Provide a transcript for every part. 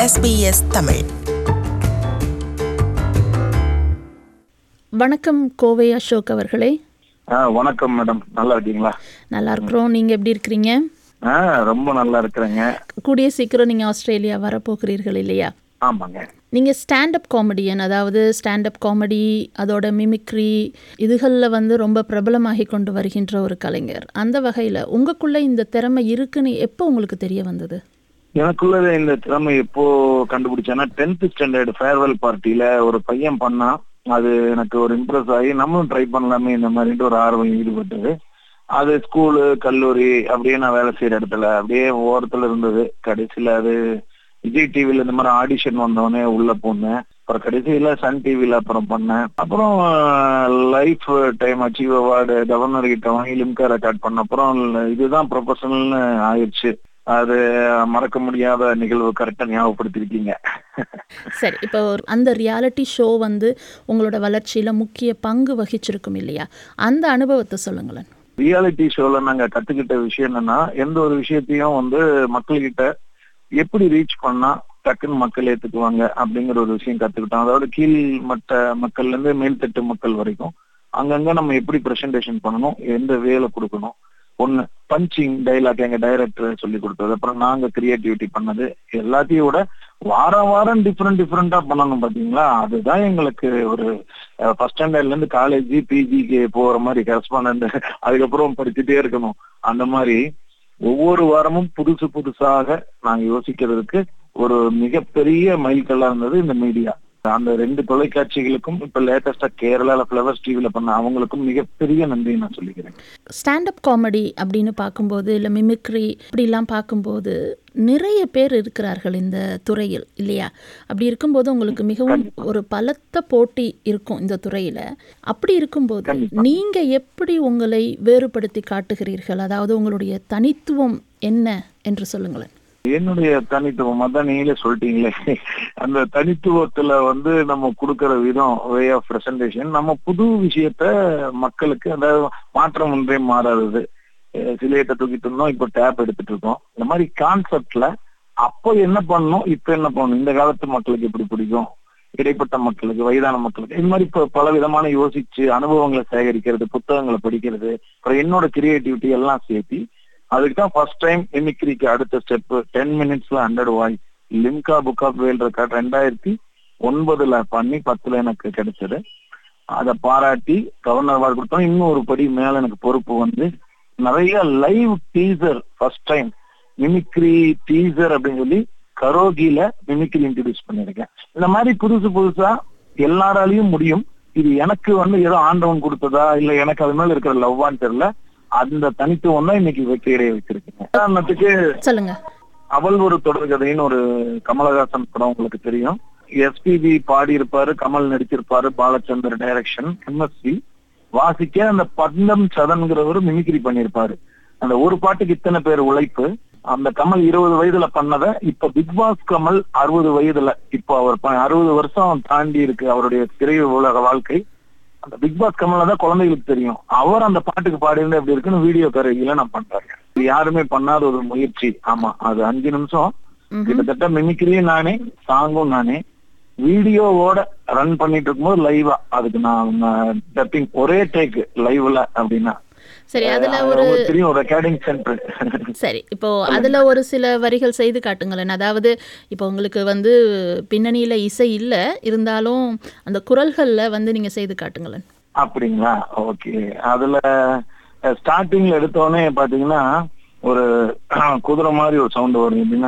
SBS Tamil வணக்கம் கோவை அசோக் அவர்களே ஆ வணக்கம் மேடம் நல்லா இருக்கீங்களா நல்லா இருக்கிறோம் நீங்கள் எப்படி இருக்கிறீங்க ஆ ரொம்ப நல்லா இருக்கிறேங்க கூடிய சீக்கிரம் நீங்கள் ஆஸ்திரேலியா வரப்போகிறீர்கள் இல்லையா ஆமாங்க நீங்கள் ஸ்டாண்டப் காமெடியன் அதாவது ஸ்டாண்டப் காமெடி அதோட மிமிக்ரி இதுகளில் வந்து ரொம்ப பிரபலமாகி கொண்டு வருகின்ற ஒரு கலைஞர் அந்த வகையில் உங்களுக்குள்ளே இந்த திறமை இருக்குன்னு எப்போ உங்களுக்கு தெரிய வந்தது எனக்குள்ள இந்த திறமை எப்போ கண்டுபிடிச்சேன்னா டென்த் ஸ்டாண்டர்ட் ஃபேர்வெல் பார்ட்டியில ஒரு பையன் பண்ணா அது எனக்கு ஒரு இம்ப்ரெஸ் ஆகி நம்மளும் ட்ரை பண்ணலாமே இந்த மாதிரிட்டு ஒரு ஆர்வம் ஈடுபட்டது அது ஸ்கூலு கல்லூரி அப்படியே நான் வேலை செய்யற இடத்துல அப்படியே ஓரத்துல இருந்தது கடைசியில அது விஜய் டிவில இந்த மாதிரி ஆடிஷன் வந்தோடனே உள்ள போனேன் அப்புறம் கடைசியில சன் டிவில அப்புறம் பண்ணேன் அப்புறம் lifetime achieve award governor கிட்ட வாங்கி லிம்கா ரெக்கார்ட் பண்ண அப்புறம் இதுதான் ப்ரொஃபஷனல்னு ஆயிடுச்சு அது மறக்க முடியாத நிகழ்வு கரெக்டா ஞாபகப்படுத்திருக்கீங்க சரி இப்போ ஒரு- அந்த ரியாலிட்டி ஷோ வந்து உங்களோட வளர்ச்சியில் முக்கிய பங்கு வகிச்சிருக்கும் இல்லையா அந்த அனுபவத்தை சொல்லுங்களேன் ரியாலிட்டி ஷோல நாங்க கத்துக்கிட்ட விஷயம் என்னன்னா எந்த ஒரு விஷயத்தையும் வந்து மக்கள்கிட்ட எப்படி ரீச் பண்ணா டக்குன்னு மக்கள் ஏத்துக்குவாங்க அப்படிங்கிற ஒரு விஷயம் கத்துக்கிட்டோம் அதாவது கீழ் மட்ட மக்கள்ல இருந்து மேல்தட்டு மக்கள் வரைக்கும் அங்கங்க நம்ம எப்படி பிரசன்டேஷன் பண்ணணும் எந்த வேலை கொடுக்கணும் ஒண்ணு பஞ்சிங் டைலாக் எங்க டைரக்டர் சொல்லி கொடுத்தது அப்புறம் நாங்க கிரியேட்டிவிட்டி பண்ணது எல்லாத்தையும் விட வாரம் வாரம் டிஃப்ரெண்ட் டிஃப்ரெண்டா பண்ணணும் பாத்தீங்களா அதுதான் எங்களுக்கு ஒரு ஃபர்ஸ்ட் ஸ்டாண்டர்ட்ல இருந்து காலேஜ் பிஜிக்கு போற மாதிரி கரஸ்பாண்ட் அதுக்கப்புறம் படிச்சுட்டே இருக்கணும் அந்த மாதிரி ஒவ்வொரு வாரமும் புதுசு புதுசாக நாங்க யோசிக்கிறதுக்கு ஒரு மிகப்பெரிய மைல்கல்லா இருந்தது இந்த மீடியா அந்த ரெண்டு தொலைக்காட்சிகளுக்கும் இப்ப லேட்டஸ்டா கேரளால பிளவர்ஸ் டிவில பண்ண அவங்களுக்கும் மிகப்பெரிய நன்றி நான் சொல்லிக்கிறேன் ஸ்டாண்டப் காமெடி அப்படின்னு பார்க்கும்போது இல்லை மிமிக்ரி இப்படிலாம் பார்க்கும்போது நிறைய பேர் இருக்கிறார்கள் இந்த துறையில் இல்லையா அப்படி இருக்கும்போது உங்களுக்கு மிகவும் ஒரு பலத்த போட்டி இருக்கும் இந்த துறையில் அப்படி இருக்கும்போது கண்டிப்பா. நீங்க எப்படி உங்களை வேறுபடுத்தி காட்டுகிறீர்கள் அதாவது உங்களுடைய தனித்துவம் என்ன என்று சொல்லுங்களேன் என்னுடைய தனித்துவம் அதான் நீங்களே சொல்லிட்டீங்களே அந்த தனித்துவத்துல வந்து நம்ம கொடுக்கிற விதம் வே ஆஃப் பிரசன்டேஷன் நம்ம புது விஷயத்த மக்களுக்கு அதாவது மாற்றம் ஒன்றே மாறாதது அஹ் சிலையத்தை தூக்கிட்டு இருந்தோம் இப்போ டேப் எடுத்துட்டு இருக்கோம் இந்த மாதிரி கான்செப்ட்ல அப்போ என்ன பண்ணணும் இப்ப என்ன பண்ணணும் இந்த காலத்து மக்களுக்கு எப்படி பிடிக்கும் இடைப்பட்ட மக்களுக்கு வயதான மக்களுக்கு இந்த மாதிரி இப்ப பல விதமான யோசிச்சு அனுபவங்களை சேகரிக்கிறது புத்தகங்களை படிக்கிறது அப்புறம் என்னோட கிரியேட்டிவிட்டி எல்லாம் சேர்த்தி அதுக்கு தான் ஃபர்ஸ்ட் டைம் மிமிக்ரிக்கு அடுத்த ஸ்டெப் டென் மினிட்ஸ்ல hundred voice Limca Book of World Record ரெண்டாயிரத்தி ஒன்பதுல பண்ணி பத்துல எனக்கு கிடைச்சது அதை பாராட்டி கவர்னர் அவார்டு கொடுத்தோம் இன்னும் ஒரு படி மேல எனக்கு பொறுப்பு வந்து நிறைய live teaser first time mimicry teaser அப்படின்னு சொல்லி கரோகில மிமிக்ரி இன்ட்ரடியூஸ் பண்ணிருக்கேன் இந்த மாதிரி புதுசு புதுசா எல்லாராலையும் முடியும் இது எனக்கு வந்து ஏதோ ஆண்டவன் கொடுத்ததா இல்ல எனக்கு அது மேல இருக்கிற லவ்வான்னு தெரியல அந்த தனித்துவம் தான் இன்னைக்கு வெற்றியடைய வச்சிருக்கேன் உதாரணத்துக்கு சொல்லுங்க அவள் ஒரு தொடர்கதைன்னு ஒரு கமலஹாசன் படம் உங்களுக்கு தெரியும் எஸ்பிபி பாடி இருப்பாரு கமல் நடிச்சிருப்பாரு பாலச்சந்தர் டைரக்ஷன் எம்எஸ்சி வாசிக்க அந்த பந்தம் சதன்கிறவர் மிமிக்ரி பண்ணியிருப்பாரு அந்த ஒரு பாட்டுக்கு இத்தனை பேர் உழைப்பு அந்த கமல் இருபது வயதுல பண்ணதை இப்ப பிக் பாஸ் கமல் அறுபது வயதுல இப்போ அவர் ப- அறுபது வருஷம் தாண்டி இருக்கு அவருடைய திரை உலக வாழ்க்கை அந்த பிக் பாஸ் கமல்ல தான் குழந்தைகளுக்கு தெரியும் அவர் அந்த பாட்டுக்கு பாடியிருந்தா எப்படி இருக்குன்னு வீடியோ கரையில நான் பண்றேன் இது யாருமே பண்ணாத ஒரு முயற்சி ஆமா அது அஞ்சு நிமிஷம் ம்ஹும். கிட்டத்தட்ட மிமிக்ரியும் நானே சாங்கும் நானே வீடியோவோட ரன் பண்ணிட்டு இருக்கும்போது லைவா அதுக்கு நான் டப்பிங் ஒரே டேக் லைவ்ல அப்படின்னா சரி அதுல அது ஒரு உங்களுக்கு தெரியும் ரெக்கார்டிங் சென்டர் சரி இப்போ அதுல ஒரு சில வரிகள் செய்து காட்டுங்களேன் அதாவது இப்போ உங்களுக்கு வந்து பின்னணியில இசை இல்லை இருந்தாலும் அந்த குரல்கள்ல வந்து நீங்க செய்து காட்டுங்களேன் அப்படிங்களா ஓகே அதுல ஸ்டார்டிங்ல எடுத்தோடனே பாத்தீங்கன்னா ஒரு குதிரை மாதிரி ஒரு சவுண்ட் வரும் எப்படின்னா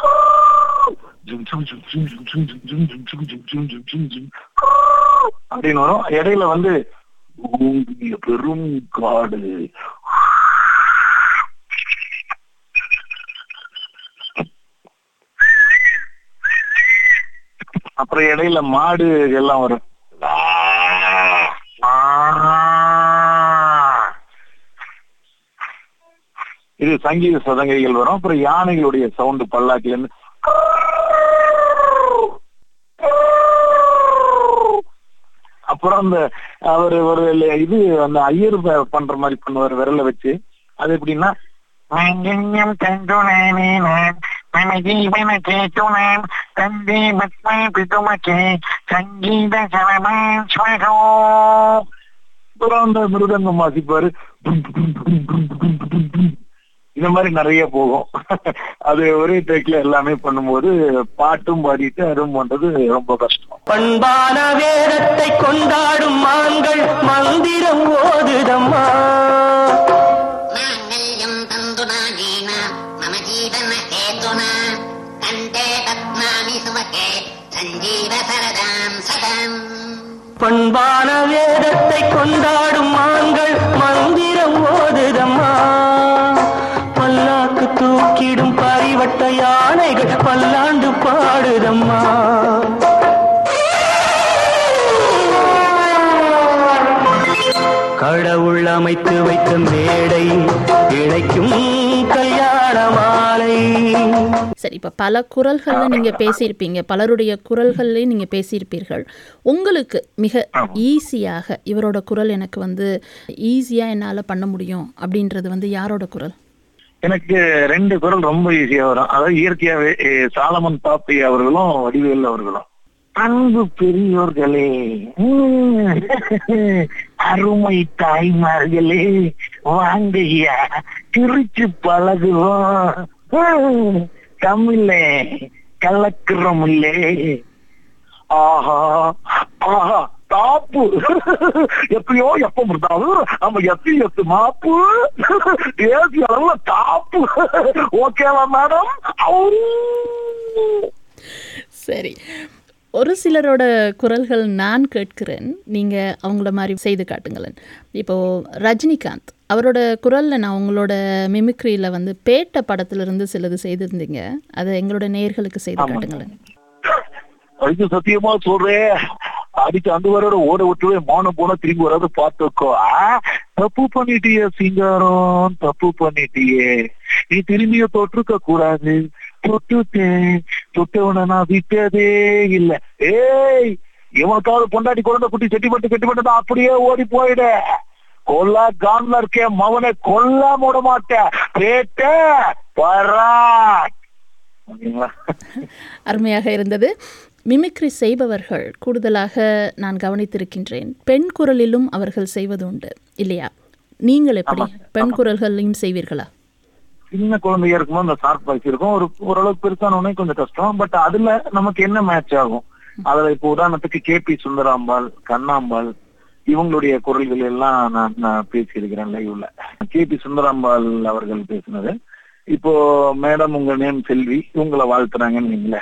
அப்படின்னு வரும் இடையில வந்து ஓங்கிய பெரும் காடு அப்புறம் இடையில மாடு எல்லாம் வரும் இது சங்கீத சதங்கைகள் வரும் அப்புறம் யானைகளுடைய சவுண்ட் பல்லாக்கில இருந்து அப்புறம் அந்த அவர் ஒரு இது அந்த ஐயர் ப- பண்ற மாதிரி பண்ணுவார் விரல வச்சு அது எப்படின்னா "மங்கெங்கும் தங்குனேனே நான், மனஜீவன கேட்டுனேன், தந்தி பத்மை பிதுமக்கே சங்கீத சரமன் ஸ்வகோ அப்புறம் அந்த மிருதங்கம் வாசிப்பாரு இந்த மாதிரி நிறைய போகும் அது ஒரே டேக்ல எல்லாமே பண்ணும்போது பாட்டும் பாடிட்டு அதுவும் பண்றது ரொம்ப கஷ்டம் பண்பான வேதத்தை கொண்டாடும் மான்கள் மந்திரம் ஓதுதம்மா माङ्गल्यम् तन्तुनानेन मम जीवनहेतुना कण्ठे पद्मानि सुमके सञ्जीव सरदाम् सदाम् பண்பான வேதத்தை கொண்டாடும் மான்கள் மந்திரம் ஓதுதம்மா பல்லாக்கு தூக்கிடும் பரிவட்ட யானைகள் பல்லாண்டு பாடுதம்மா கடவுள் அமைத்து வைத்த மேடை இணைக்கும் கல்யாண மாலை சரி இப்போ பல குரல்களில் நீங்கள் பேசியிருப்பீங்க பலருடைய குரல்கள்லேயும் நீங்கள் பேசியிருப்பீர்கள் உங்களுக்கு மிக ஈஸியாக இவரோட குரல் எனக்கு வந்து ஈஸியாக என்னால் பண்ண முடியும் அப்படின்றது வந்து யாரோட குரல் எனக்கு ரெண்டு குரல் ரொம்ப ஈஸியா வரும் அதாவது இயற்கையாவே எ, சாலமன் பாப்பி அவர்களும் வடிவேல் அவர்களும் அன்பு பெரியோர்களே உம், அருமை தாய்மார்களே வாங்கய்யா திருச்சி பழகுவோம் உம், தமிழ்ல கலக்குறோம் இல்லே ஆஹா ஆஹா தாப்பு எப்பயோ எப்ப முடிந்தாலும் நம்ம எத்தி எத்து மாப்பு தேசிய அளவுல தாப்பு ஓகேவா மேடம் சரி ஒரு சிலரோட குரல்கள் நான் கேட்கிறேன் நீங்கள் அவங்கள மாதிரி செய்து காட்டுங்களேன் இப்போது ரஜினிகாந்த் அவரோட குரலில் நான் உங்களோட மிமிக்ரியில் வந்து பேட்ட படத்திலிருந்து சிலது செய்திருந்தீங்க அதை எங்களோட நேயர்களுக்கு செய்து காட்டுங்களேன் அதுக்கு சத்தியமா சொல்றேன் அடிச்சு அந்த வரோட ஓட விட்டுவே மௌனம் போன திரும்பி வராது பார்த்துக்கோ ஆ? தப்பு பண்ணிட்டியே சிங்காரம் தப்பு பண்ணிட்டியே நீ திரும்பிய தொற்றுக்க கூடாது தொட்டுட்டேன் தொட்டவனை நான் விட்டதே இல்ல ஏய் இவனுக்காவது பொண்டாட்டி குழந்தை குட்டி செட்டிப்பட்டு கெட்டிப்பட்டு அப்படியே ஓடி போயிடு கொல்ல கான்ல இருக்கேன் மவனை கொல்லாம விட மாட்டேன் பேட்ட பரா ஓகேங்களா அருமையாக இருந்தது மிமிக்ரி செய்பவர்கள் கூடுதலாக நான் கவனித்திருக்கின்றேன் பெண் குரலிலும் அவர்கள் செய்வது உண்டு இல்லையா நீங்கள் எப்படி பெண் குரல்களையும் செய்வீர்களா சின்ன குழந்தையா இருக்கும்போது அந்த ஷார்ப் வாய்ஸ் இருக்கும் ஒரு ஓரளவுக்கு பெருசான உடனே கொஞ்சம் கஷ்டம் பட் அதுல நமக்கு என்ன மேட்ச் ஆகும் அதுல இப்போ உதாரணத்துக்கு கே பி சுந்தராம்பாள் கண்ணாம்பாள் இவங்களுடைய குரல்கள் எல்லாம் நான் நான் பேசியிருக்கிறேன் லைவ்ல கே பி சுந்தராம்பாள் அவர்கள் பேசினது இப்போ மேடம் உங்க நேம் செல்வி உங்களை வாழ்த்துறாங்கன்னு நீங்களே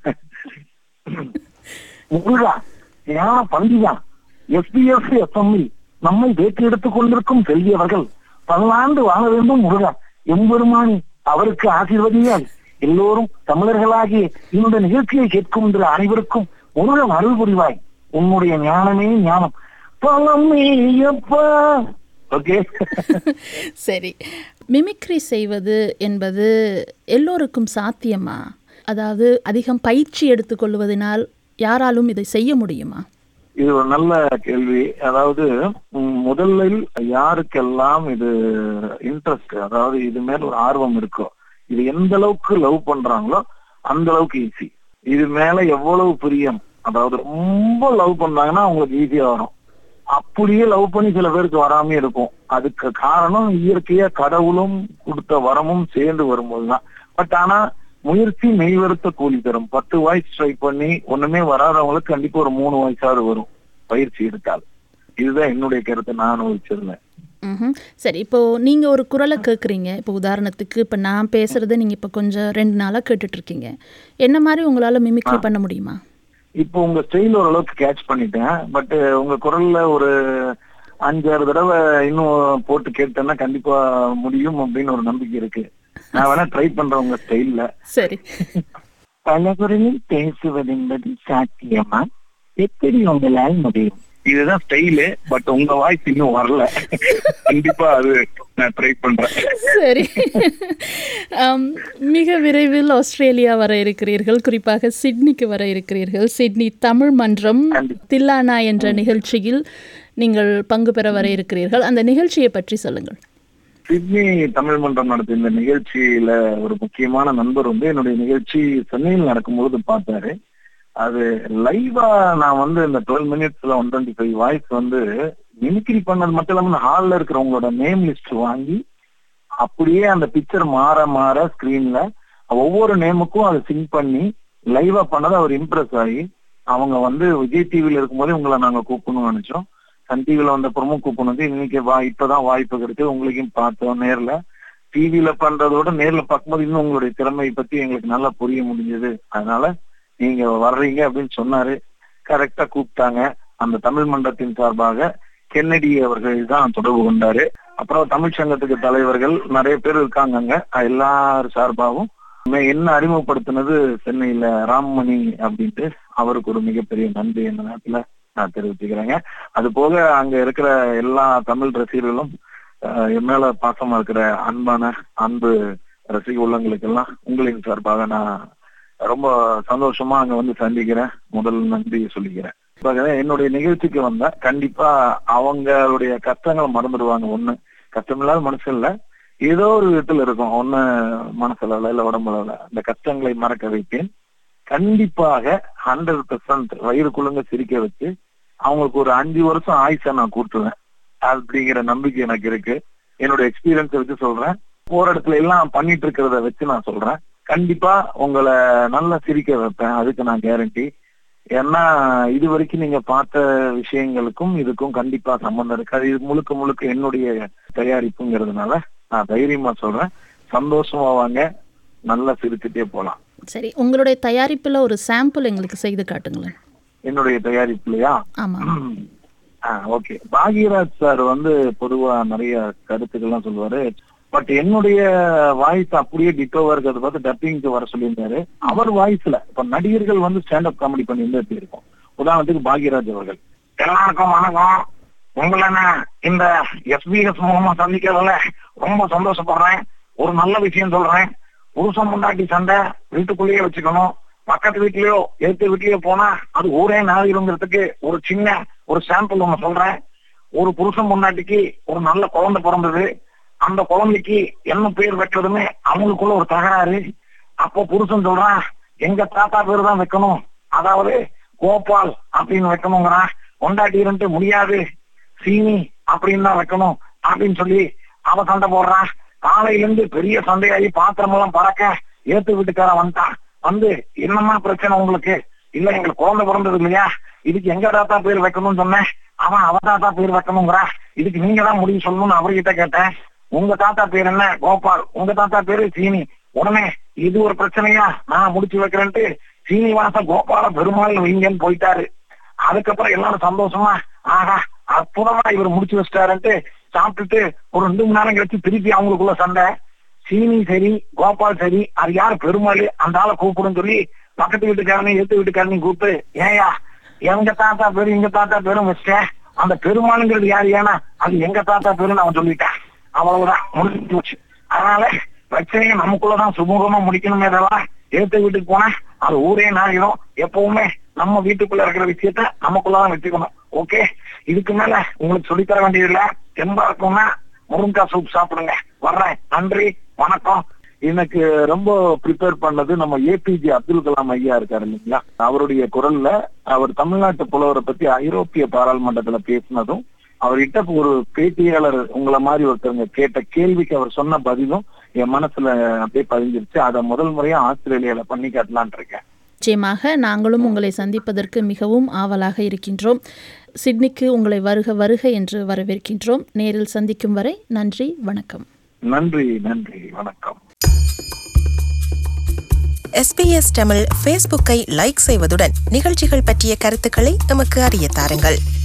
முருகா ஏன் பண்டிதான் எஸ்பிஎஸ் எஃப்எம்இல் நம்மை பேட்டி எடுத்துக் கொண்டிருக்கும் செல்வி அவர்கள் பல்லாண்டு வாழ வேண்டும் முருகா எம்பெருமானி அவருக்கு ஆசீர்வதியால் எல்லோரும் தமிழர்களாகிய இந்த நிகழ்ச்சியை கேட்கும் என்ற அனைவருக்கும் முருகன் அருள் புரிவாய் உன்னுடைய ஞானமே ஞானம் பழமையப்பா ஓகே சரி மிமிக்ரி செய்வது என்பது எல்லோருக்கும் சாத்தியமா அதாவது அதிகம் பயிற்சி எடுத்துக்கொள்வதனால் யாராலும் இதை செய்ய முடியுமா இது ஒரு நல்ல கேள்வி அதாவது ம், முதலில் யாருக்கெல்லாம் இது இன்ட்ரெஸ்ட் அதாவது இது மேல ஒரு ஆர்வம் இருக்கோ இது எந்த அளவுக்கு லவ் பண்றாங்களோ அந்த அளவுக்கு ஈஸி இது மேல எவ்வளவு பிரியம் அதாவது ரொம்ப லவ் பண்றாங்கன்னா அவங்களுக்கு ஈஸியா வரும் அப்படியே லவ் பண்ணி சில பேருக்கு வராம இருக்கும் அதுக்கு காரணம் இயற்கையா கடவுளும் கொடுத்த வரமும் சேர்ந்து வரும்போதுதான் பட் ஆனா முயற்சி மெய்வருத்த கூலி தரும் பத்து வாய்ஸ் ட்ரை பண்ணி ஒண்ணுமே வராதவங்களுக்கு கண்டிப்பா ஒரு மூணு வாய்ஸாவது வரும் பயிற்சி எடுத்தால் இதுதான் என்னுடைய கருத்தை நான் அனுபவிச்சிருந்தேன் ம்ஹும். சரி இப்போ நீங்க ஒரு குரலை கேட்குறீங்க இப்போ உதாரணத்துக்கு இப்போ நான் பேசுறதை நீங்க இப்போ கொஞ்சம் ரெண்டு நாளா கேட்டுட்டு இருக்கீங்க என்ன மாதிரி உங்களால மிமிக்ரி பண்ண முடியுமா இப்போ உங்க ஸ்டைல் ஓரளவுக்கு கேட்ச் பண்ணிட்டேன் பட் உங்க குரல்ல ஒரு அஞ்சாறு தடவை இன்னும் போட்டு கேட்டேன்னா கண்டிப்பா முடியும் அப்படின்னு ஒரு நம்பிக்கை இருக்கு நான் வேணா ட்ரை பண்றேன் உங்க ஸ்டைல்ல சரி பல குரலில் பேசுவது என்பது சாத்தியமா எப்படி உங்களால் முடியும் இதுதான் ஸ்டைலு பட் உங்க வாய்ஸ் இன்னும் வரல கண்டிப்பா அது நான் ட்ரை பண்றேன் சரி ஆம், மிக விரைவில் ஆஸ்திரேலியா வர இருக்கிறீர்கள் குறிப்பாக சிட்னிக்கு வர இருக்கிறீர்கள் சிட்னி தமிழ் மன்றம் தில்லானா என்ற நிகழ்ச்சியில் நீங்கள் பங்கு பெற வர இருக்கிறீர்கள் அந்த நிகழ்ச்சியை பற்றி சொல்லுங்கள் சிட்னி தமிழ் மன்றம் நடத்திய இந்த நிகழ்ச்சியில ஒரு முக்கியமான நண்பர் வந்து என்னுடைய நிகழ்ச்சி சென்னையில் நடக்கும்பொழுது பார்த்தாரு அது லைவா நான் வந்து இந்த டுவெல் மினிட்ஸ்ல ஒன் டுவெண்ட்டி ஃபைவ் வாய்ஸ் வந்து மிமிக்ரி பண்ணது மட்டும் இல்லாம ஹால்ல இருக்கிறவங்களோட நேம் லிஸ்ட் வாங்கி அப்படியே அந்த பிக்சர் மாற மாற ஸ்கிரீன்ல ஒவ்வொரு நேமுக்கும் அதை சிங்க் பண்ணி லைவா பண்ணதை அவர் இம்ப்ரெஸ் ஆகி அவங்க வந்து விஜய் டிவில இருக்கும்போதே உங்களை நாங்க கூப்பிடணும்னு நினைச்சோம் சன் டிவில வந்த அப்புறமும் கூப்பிடுனது இன்னைக்கு வா இப்பதான் வாய்ப்பு கிடைச்சு உங்களையும் பார்த்தோம் நேர்ல டிவில பண்றதோட நேர்ல பார்க்கும்போது இன்னும் உங்களுடைய திறமையை பத்தி எங்களுக்கு நல்லா புரிய முடிஞ்சது அதனால நீங்க வர்றீங்க அப்படின்னு சொன்னாரு கரெக்டா கூப்பிட்டாங்க அந்த தமிழ் மன்றத்தின் சார்பாக கென்னடி அவர்கள் தான் தொடர்பு கொண்டாரு அப்புறம் தமிழ் சங்கத்துக்கு தலைவர்கள் நிறைய பேர் இருக்காங்க அங்க எல்லார் சார்பாகவும் மே- என்ன அறிமுகப்படுத்தினது சென்னையில ராம்மணி அப்படின்ட்டு அவருக்கு ஒரு மிகப்பெரிய நன்றி இந்த நேரத்துல நான் தெரிவிச்சுக்கிறேங்க அது போக அங்க இருக்கிற எல்லா தமிழ் ரசிகர்களும் அஹ், என் மேல பாசமா இருக்கிற அன்பான அன்பு ரசிக உள்ளங்களுக்கு எல்லாம் உங்களின் சார்பாக நான் ரொம்ப சந்தோஷமா அங்க வந்து சந்திக்கிறேன் முதல் நன்றி சொல்லிக்கிறேன் இப்ப என்னுடைய நிகழ்ச்சிக்கு வந்தா கண்டிப்பா அவங்களுடைய கஷ்டங்களை மறந்துடுவாங்க ஒண்ணு கஷ்டமில்லாத மனுஷன் இல்ல ஏதோ ஒரு விதத்துல இருக்கும் ஒண்ணு மனசுல இல்ல உடம்புல இல்ல அந்த கஷ்டங்களை மறக்க வைப்பேன் கண்டிப்பாக ஹண்ட்ரட் பெர்சன்ட் வயிறு குழுங்க சிரிக்க வச்சு அவங்களுக்கு ஒரு அஞ்சு வருஷம் ஆயுச நான் கூட்டுவேன் அப்படிங்கிற நம்பிக்கை எனக்கு இருக்கு என்னோட எக்ஸ்பீரியன்ஸ் வச்சு சொல்றேன் போற இடத்துல எல்லாம் பண்ணிட்டு இருக்கிறத வச்சு நான் சொல்றேன் கண்டிப்பா உங்களை நல்லா சிரிக்க வைப்பேன் அதுக்கு நான் கேரண்டி ஏன்னா இது வரைக்கும் நீங்க பார்த்த விஷயங்களுக்கும் இதுக்கும் கண்டிப்பா சம்பந்தம் இருக்கு அது இது முழுக்க முழுக்க என்னுடைய தயாரிப்புங்கிறதுனால நான் தைரியமா சொல்றேன் சந்தோஷமா வாங்க நல்லா சிரிச்சுட்டே போலாம் சரி உங்களுடைய தயாரிப்பில் ஒரு சாம்பிள் எங்களுக்கு செய்து காட்டுங்களேன் என்னுடைய தயாரிப்புலையா ஆமாம் ஓகே பாக்யராஜ் சார் வந்து பொதுவா நிறைய கருத்துக்கள்லாம் சொல்லுவாரு பட் என்னுடைய வாய்ஸ் அப்படியே டிட்டோவா இருக்கிறத பார்த்து டப்பிங்க்கு வர சொல்லியிருந்தாரு அவர் வாய்ஸ்ல இப்ப நடிகர்கள் வந்து ஸ்டாண்டப் காமெடி பண்ணியிருந்தா எப்படி இருக்கும் உதாரணத்துக்கு பாக்யராஜ் அவர்கள் எல்லாருக்கும் வணக்கம் உங்களை நான் இந்த எஸ்பிஎஸ் மூலமா சந்திக்கிறதுல ரொம்ப சந்தோஷப்படுறேன் ஒரு நல்ல விஷயம் சொல்றேன் புருஷன் முண்டாட்டி சண்டை வீட்டுக்குள்ளேயே வச்சுக்கணும் பக்கத்து வீட்லயோ எடுத்த வீட்லயோ போனா அது ஊரே நாளிருங்கிறதுக்கு ஒரு சின்ன ஒரு சாம்பிள் ஒண்ணு சொல்றேன் ஒரு புருஷன் முன்னாட்டிக்கு ஒரு நல்ல குழந்தை பிறந்தது அந்த குழந்தைக்கு என்ன பேர் வைக்கிறதுன்னு அவங்களுக்குள்ள ஒரு தகராறு அப்போ புருஷன் சொல்றான் எங்க தாத்தா பேர் தான் வைக்கணும் அதாவது கோபால் அப்படின்னு வைக்கணுங்கிறான் கொண்டாட்டி இருந்துட்டு முடியாது சீனி அப்படின்னு தான் வைக்கணும் அப்படின்னு சொல்லி அவ சண்டை போடுறான் காலையில இருந்து பெரிய சண்டையாகி பாத்திரம் எல்லாம் பறக்க ஏத்து வீட்டுக்காரன் வந்துட்டான் வந்து என்னம்மா பிரச்சனை உங்களுக்கு இல்ல எங்களுக்கு குழந்தை பிறந்தது இல்லையா இதுக்கு எங்க தாத்தா பேர் வைக்கணும்னு சொன்னேன் அவன் அவ தாத்தா பேர் வைக்கணுங்கிறா இதுக்கு நீங்க தான் முடிவு சொல்லணும்னு அவர்கிட்ட கேட்டேன் உங்க தாத்தா பேர் என்ன கோபால் உங்க தாத்தா பேரு சீனி உடனே இது ஒரு பிரச்சனையா நான் முடிச்சு வைக்கிறேன்ட்டு சீனிவாச கோபால பெருமாள் வைங்கன்னு போயிட்டாரு அதுக்கப்புறம் எல்லாரும் சந்தோஷமா ஆஹா அற்புதமா இவர் முடிச்சு வச்சிட்டாருன்ட்டு சாப்பிட்டுட்டு ஒரு ரெண்டு மணி நேரம் கழிச்சு திருப்பி அவங்களுக்குள்ள சண்டை சீனி சரி கோபால் சரி அது யாரு பெருமாள் அந்த ஆளை கூப்பிடுன்னு சொல்லி பக்கத்து வீட்டுக்காரனையும் எத்து வீட்டுக்காரனையும் கூப்பிட்டு ஏயா எங்க தாத்தா பேரு எங்க தாத்தா பேரும் வச்சிட்டேன் அந்த பெருமாளுங்கிறது யாரு ஏன்னா அது எங்க தாத்தா பேருன்னு அவன் சொல்லிட்டான் அவ்வளவுதான் முடிஞ்சு போச்சு அதனால பிரச்சனையை நமக்குள்ளதான் சுமூகமா முடிக்கணுமே தவிர ஏத்த வீட்டுக்கு போனா அது ஊரே நாகிடும் எப்பவுமே நம்ம வீட்டுக்குள்ள இருக்கிற விஷயத்த நமக்குள்ளதான் வச்சுக்கணும் ஓகே இதுக்கு மேல உங்களுக்கு சொல்லித்தர வேண்டியதில்ல தெம்பா இருக்கும்னா முருங்கக்காய் சூப் சாப்பிடுங்க வர்றேன் நன்றி வணக்கம் எனக்கு ரொம்ப ப்ரிப்பேர் பண்ணது நம்ம ஏபிஜே அப்துல் கலாம் ஐயா இருக்காரு இல்லைங்களா அவருடைய குரல்ல அவர் தமிழ்நாட்டு புலவரை பத்தி ஐரோப்பிய பாராளுமன்றத்துல பேசினதும் அவர்கிட்ட ஒரு பேட்டியாளர் உங்களை மாதிரி ஒருத்தவங்க கேட்ட கேள்விக்கு அவர் சொன்ன பதிலும் என் மனசுல அப்படியே பதிஞ்சிருச்சு அதை முதல் முறையா ஆஸ்திரேலியால பண்ணி காட்டலான் இருக்கேன் நிச்சயமாக நாங்களும் உங்களை சந்திப்பதற்கு மிகவும் ஆவலாக இருக்கின்றோம் சிட்னிக்கு உங்களை வருக வருக என்று வரவேற்கின்றோம் நேரில் சந்திக்கும் வரை நன்றி வணக்கம் நன்றி நன்றி வணக்கம் எஸ்பிஎஸ் தமிழ் ஃபேஸ்புக்கை லைக் செய்வதுடன் நிகழ்ச்சிகள் பற்றிய கருத்துக்களை எமக்கு அறிய தாருங்கள்